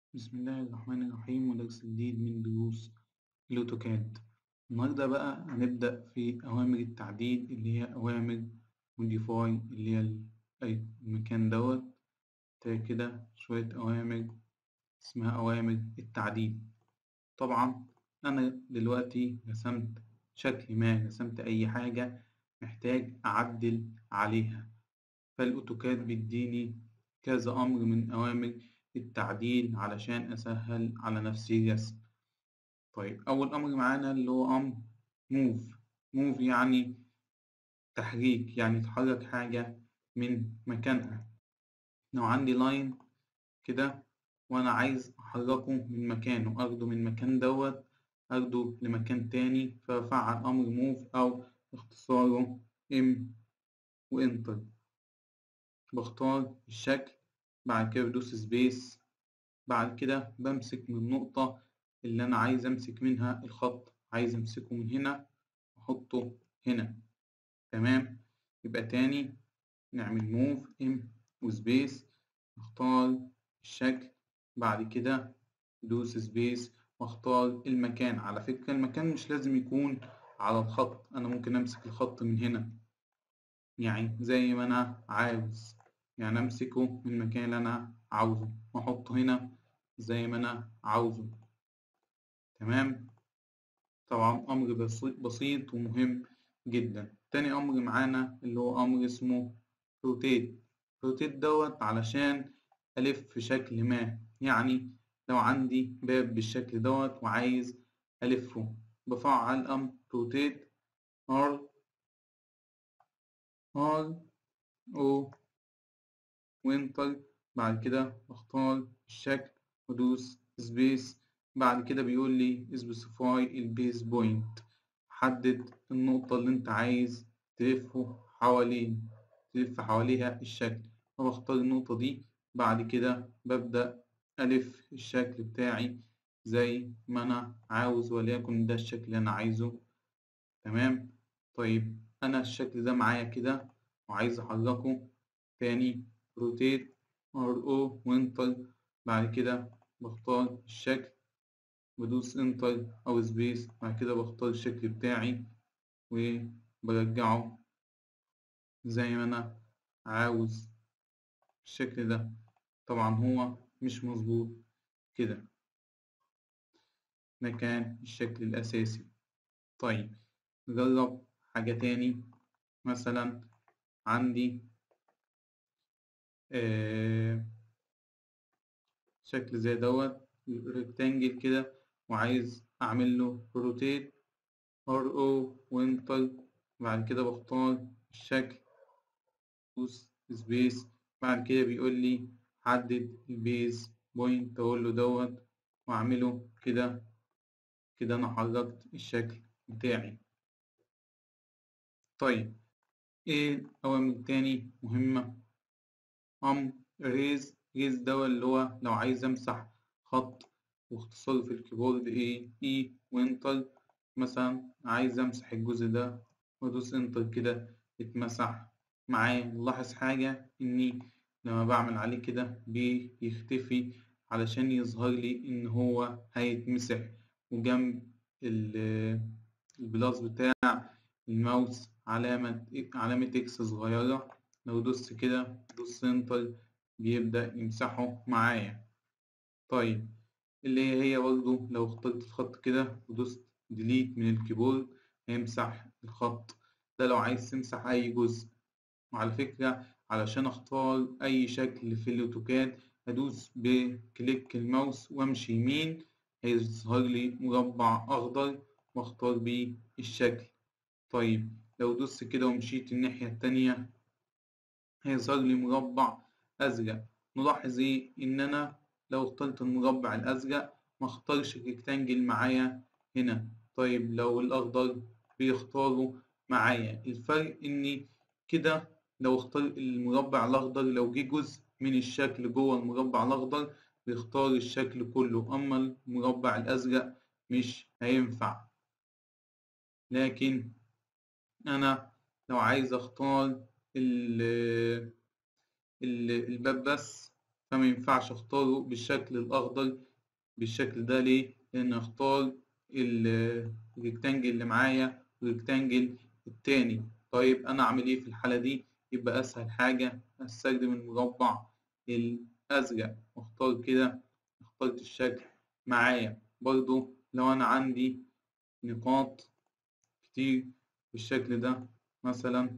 بسم الله الرحمن الرحيم ودرس جديد من دروس الأوتوكاد النهاردة بقى هنبدأ في أوامر التعديل اللي هي أوامر موديفاي اللي هي ال- أي المكان دوت تلاقي كده شوية أوامر اسمها أوامر التعديل طبعا أنا دلوقتي رسمت شكل ما رسمت أي حاجة محتاج أعدل عليها فالأوتوكاد بيديني كذا أمر من أوامر التعديل علشان أسهل على نفسي الرسم طيب أول أمر معانا اللي هو أمر move move يعني تحريك يعني تحرك حاجة من مكانها لو عندي لاين كده وأنا عايز أحركه من مكانه أخده من مكان دوت أخده لمكان تاني فأفعل أمر move أو اختصاره M وإنتر بختار الشكل بعد كده بدوس سبيس بعد كده بمسك من النقطة اللي أنا عايز أمسك منها الخط عايز أمسكه من هنا وأحطه هنا تمام يبقى تاني نعمل موف ام وسبيس نختار الشكل بعد كده دوس سبيس واختار المكان على فكرة المكان مش لازم يكون على الخط أنا ممكن أمسك الخط من هنا يعني زي ما أنا عاوز يعني أمسكه من المكان اللي أنا عاوزه وأحطه هنا زي ما أنا عاوزه تمام طبعا أمر بسيط بسيط ومهم جدا تاني أمر معانا اللي هو أمر اسمه روتيت روتيت دوت علشان ألف في شكل ما يعني لو عندي باب بالشكل دوت وعايز ألفه بفعل أمر روتيت R R O وانتر بعد كده بختار الشكل وادوس سبيس بعد كده بيقول لي سبيسيفاي البيز بوينت حدد النقطة اللي انت عايز تلفه حوالين تلف حواليها الشكل فبختار النقطة دي بعد كده ببدأ ألف الشكل بتاعي زي ما أنا عاوز وليكن ده الشكل اللي أنا عايزه تمام طيب أنا الشكل ده معايا كده وعايز أحركه تاني روتيت ار او وانتر بعد كده بختار الشكل بدوس انتر او سبيس بعد كده بختار الشكل بتاعي وبرجعه زي ما انا عاوز الشكل ده طبعا هو مش مظبوط كده ده كان الشكل الاساسي طيب نجرب حاجة تاني مثلا عندي آه شكل زي دوت ريكتانجل كده وعايز أعمل له روتيت ار او وانتر بعد كده بختار الشكل دوس سبيس بعد كده بيقول لي حدد البيز بوينت أقول له دوت وأعمله كده كده أنا حركت الشكل بتاعي طيب إيه أوامر تاني مهمة أمر ريز ريز ده اللي هو لو عايز أمسح خط واختصاره في الكيبورد إيه إي وإنتر مثلا عايز أمسح الجزء ده وأدوس إنتر كده يتمسح معايا نلاحظ حاجة إني لما بعمل عليه كده بيختفي علشان يظهر لي إن هو هيتمسح وجنب البلاس بتاع الماوس علامة علامة إكس صغيرة لو دوست كده دوست انتر بيبدأ يمسحه معايا طيب اللي هي برضه لو اخترت الخط كده ودوست ديليت من الكيبورد هيمسح الخط ده لو عايز تمسح أي جزء وعلى فكرة علشان أختار أي شكل في الأوتوكاد هدوس بكليك الماوس وأمشي يمين هيظهر لي مربع أخضر وأختار بيه الشكل طيب لو دوست كده ومشيت الناحية التانية هيظهر لي مربع أزرق نلاحظ إيه إن أنا لو اخترت المربع الأزرق ما اختارش الريكتانجل معايا هنا طيب لو الأخضر بيختاروا معايا الفرق إني كده لو اختار المربع الأخضر لو جه جزء من الشكل جوه المربع الأخضر بيختار الشكل كله أما المربع الأزرق مش هينفع لكن أنا لو عايز أختار الباب بس فما ينفعش اختاره بالشكل الاخضر بالشكل ده ليه لان اختار الريكتانجل اللي معايا والريكتانجل التاني طيب انا اعمل ايه في الحالة دي يبقى اسهل حاجة استخدم المربع الازرق واختار كده اخترت الشكل معايا برضو لو انا عندي نقاط كتير بالشكل ده مثلا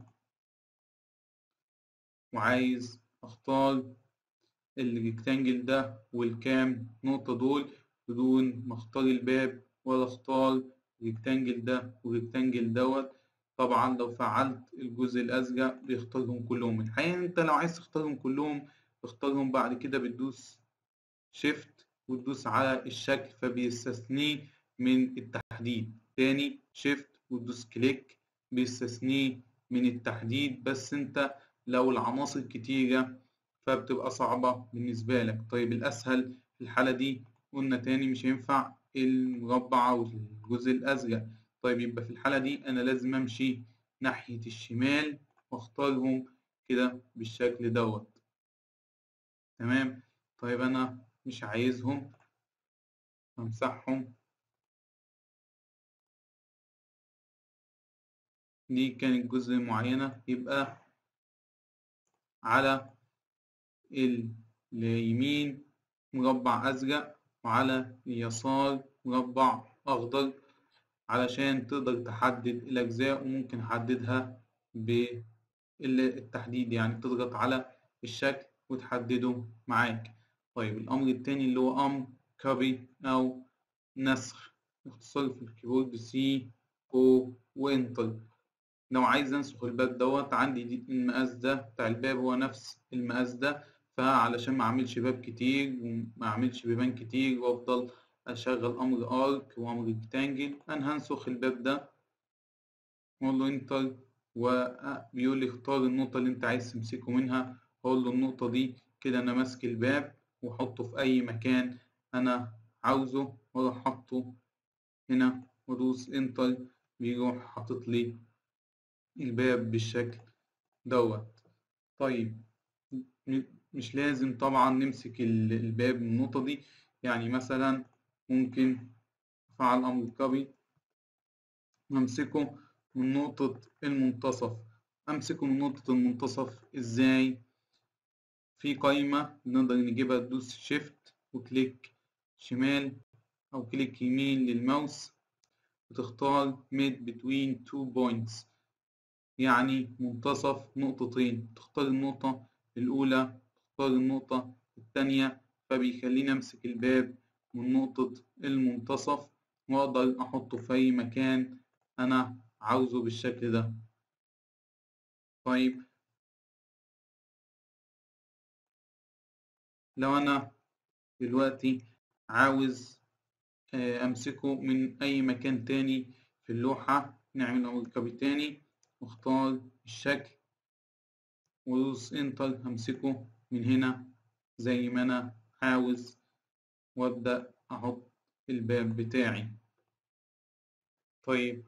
وعايز اختار الريكتانجل ده والكام نقطة دول بدون ما اختار الباب ولا اختار الريكتانجل ده والريكتانجل دوت طبعا لو فعلت الجزء الأزرق بيختارهم كلهم الحقيقة انت لو عايز تختارهم كلهم تختارهم بعد كده بتدوس شيفت وتدوس على الشكل فبيستثنيه من التحديد تاني شيفت وتدوس كليك بيستثنيه من التحديد بس انت لو العناصر كتيرة فبتبقى صعبة بالنسبة لك طيب الأسهل في الحالة دي قلنا تاني مش هينفع المربع أو الجزء الأزرق طيب يبقى في الحالة دي أنا لازم أمشي ناحية الشمال وأختارهم كده بالشكل دوت تمام طيب أنا مش عايزهم أمسحهم دي كانت جزء معينة يبقى على اليمين مربع أزرق وعلى اليسار مربع أخضر علشان تقدر تحدد الأجزاء وممكن أحددها بالتحديد يعني تضغط على الشكل وتحدده معاك طيب الأمر التاني اللي هو أمر كوبي أو نسخ اختصار في الكيبورد سي أو وإنتر لو عايز أنسخ الباب دوت عندي دي المقاس ده بتاع الباب هو نفس المقاس ده فعلشان ما أعملش باب كتير وما أعملش بيبان كتير وأفضل أشغل أمر أرك وأمر ريكتانجل أنا هنسخ الباب ده أقول له إنتر وبيقول لي اختار النقطة اللي أنت عايز تمسكه منها أقول له النقطة دي كده أنا ماسك الباب وأحطه في أي مكان أنا عاوزه وأروح حاطه هنا وأدوس إنتر بيروح حاطط لي الباب بالشكل دوت طيب مش لازم طبعا نمسك الباب من النقطة دي يعني مثلا ممكن أفعل أمر كوبي وأمسكه من نقطة المنتصف أمسكه من نقطة المنتصف إزاي في قايمة نقدر نجيبها تدوس شيفت وكليك شمال أو كليك يمين للماوس وتختار mid between two points يعني منتصف نقطتين تختار النقطة الأولى تختار النقطة الثانية فبيخليني أمسك الباب من نقطة المنتصف وأقدر أحطه في أي مكان أنا عاوزه بالشكل ده طيب لو أنا دلوقتي عاوز أمسكه من أي مكان تاني في اللوحة نعمل أمر كوبي تاني واختار الشكل وادوس انتر همسكه من هنا زي ما انا عاوز وابدأ احط الباب بتاعي طيب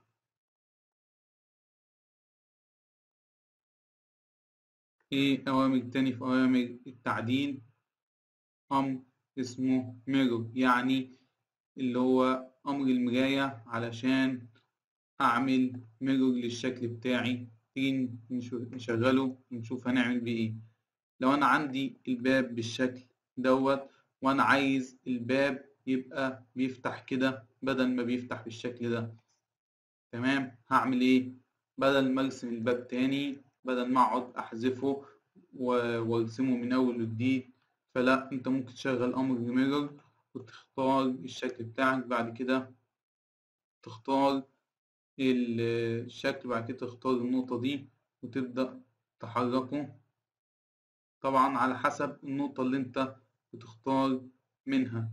ايه اوامر تاني في اوامر التعديل امر اسمه ميرور يعني اللي هو امر المراية علشان اعمل ميرور للشكل بتاعي تيجي نشغله ونشوف هنعمل بيه ايه لو انا عندي الباب بالشكل دوت وانا عايز الباب يبقى بيفتح كده بدل ما بيفتح بالشكل ده تمام هعمل ايه بدل ما ارسم الباب تاني بدل ما اقعد احذفه وارسمه من اول وجديد فلا انت ممكن تشغل امر ميرور وتختار الشكل بتاعك بعد كده تختار الشكل بعد كده تختار النقطة دي وتبدأ تحركه طبعا على حسب النقطة اللي انت بتختار منها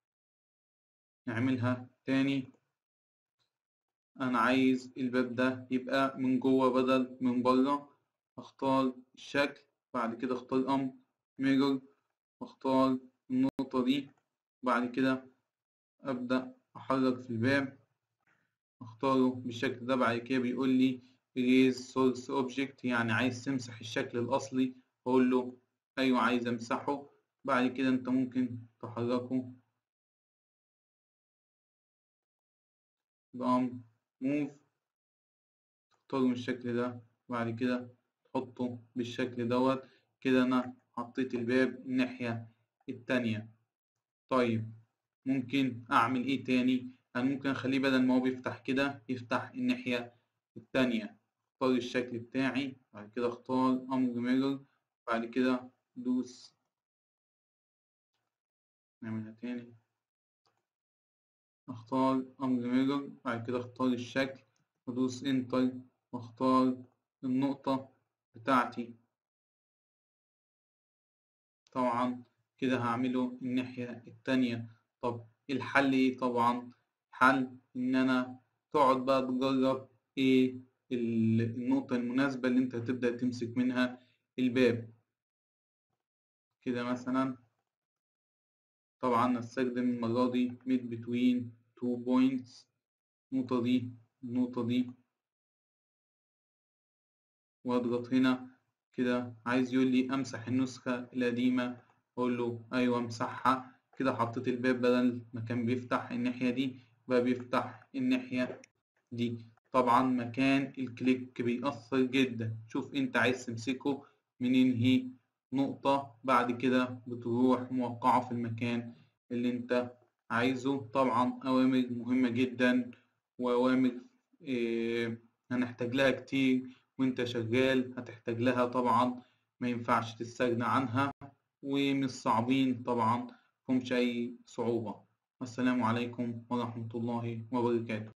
نعملها تاني انا عايز الباب ده يبقى من جوه بدل من بره اختار الشكل بعد كده اختار امر ميرور واختار النقطة دي بعد كده ابدأ احرك في الباب اختاره بالشكل ده بعد كده بيقول لي erase source object يعني عايز تمسح الشكل الأصلي أقول له أيوة عايز أمسحه بعد كده انت ممكن تحركه بأمر موف تختاره من الشكل ده وبعد كده تحطه بالشكل دوت كده أنا حطيت الباب الناحية التانية طيب ممكن أعمل إيه تاني؟ أنا ممكن أخليه بدل ما هو بيفتح كده يفتح الناحية التانية أختار الشكل بتاعي بعد كده أختار أمر ميرور بعد كده دوس نعملها تاني أختار أمر ميرور بعد كده أختار الشكل وأدوس إنتر وأختار النقطة بتاعتي طبعا كده هعمله الناحية التانية طب الحل إيه طبعا حل إن أنا تقعد بقى تجرب إيه النقطة المناسبة اللي أنت هتبدأ تمسك منها الباب كده مثلا طبعا هستخدم المرة دي mid between two points النقطة دي النقطة دي واضغط هنا كده عايز يقول لي امسح النسخة القديمة اقول له ايوه امسحها كده حطيت الباب بدل ما كان بيفتح الناحية دي بقى بيفتح الناحية دي طبعا مكان الكليك بيأثر جدا شوف انت عايز تمسكه من انهي نقطة بعد كده بتروح موقعه في المكان اللي انت عايزه طبعا أوامر مهمة جدا وأوامر إيه هنحتاج لها كتير وانت شغال هتحتاج لها طبعا ما ينفعش تستغنى عنها ومش صعبين طبعا مفهمش أي صعوبة والسلام عليكم ورحمة الله وبركاته